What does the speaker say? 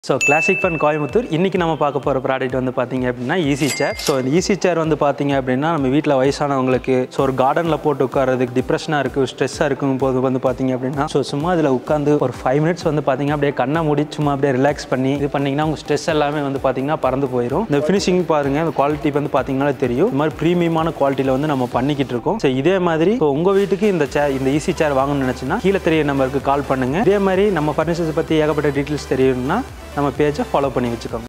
so classic fun Coimbatore இன்றைக்கி நம்ம பார்க்க போகிற ப்ராடக்ட் வந்து பார்த்தீங்க அப்படின்னா ஈஸி சேர் ஸோ இந்த ஈஸி சேர் வந்து பார்த்தீங்க அப்படின்னா நம்ம வீட்டில் வயசானவங்களுக்கு ஸோ ஒரு கார்டனில் போட்டு உட்காரதுக்கு டிப்ரெஷனாக இருக்குது ஸ்ட்ரெஸ்ஸாக இருக்கும் போது வந்து பார்த்தீங்க அப்படின்னா ஸோ சும்மா இதில் உட்காந்து ஒரு ஃபைவ் மினிட்ஸ் வந்து பார்த்தீங்க அப்படியே கண்ணை மூடி சும்மா அப்படியே ரிலாக்ஸ் பண்ணி இது பண்ணிங்கன்னா உங்கள் ஸ்ட்ரெஸ் எல்லாமே வந்து பார்த்தீங்கன்னா பறந்து போயிடும் இந்த ஃபினிஷிங் பாருங்கள் இந்த குவாலிட்டி வந்து பார்த்தீங்கன்னா தெரியும் இந்த மாதிரி ப்ரீமியமான குவாலிட்டியில் வந்து நம்ம பண்ணிக்கிட்டு இருக்கோம் ஸோ இதே மாதிரி ஸோ உங்கள் வீட்டுக்கு இந்த சேர் இந்த ஈஸி சேர் வாங்கணும்னு நினச்சின்னா கீழே தெரிய நம்பருக்கு கால் பண்ணுங்கள் இதே மாதிரி நம்ம ஃபர்னிச்சர்ஸ் பற்றி ஏகப்பட்ட டீட்டெயில்ஸ் தெரியணும்னா நம்ம பேஜை ஃபாலோ பண்ணி வச்சுக்கோங்க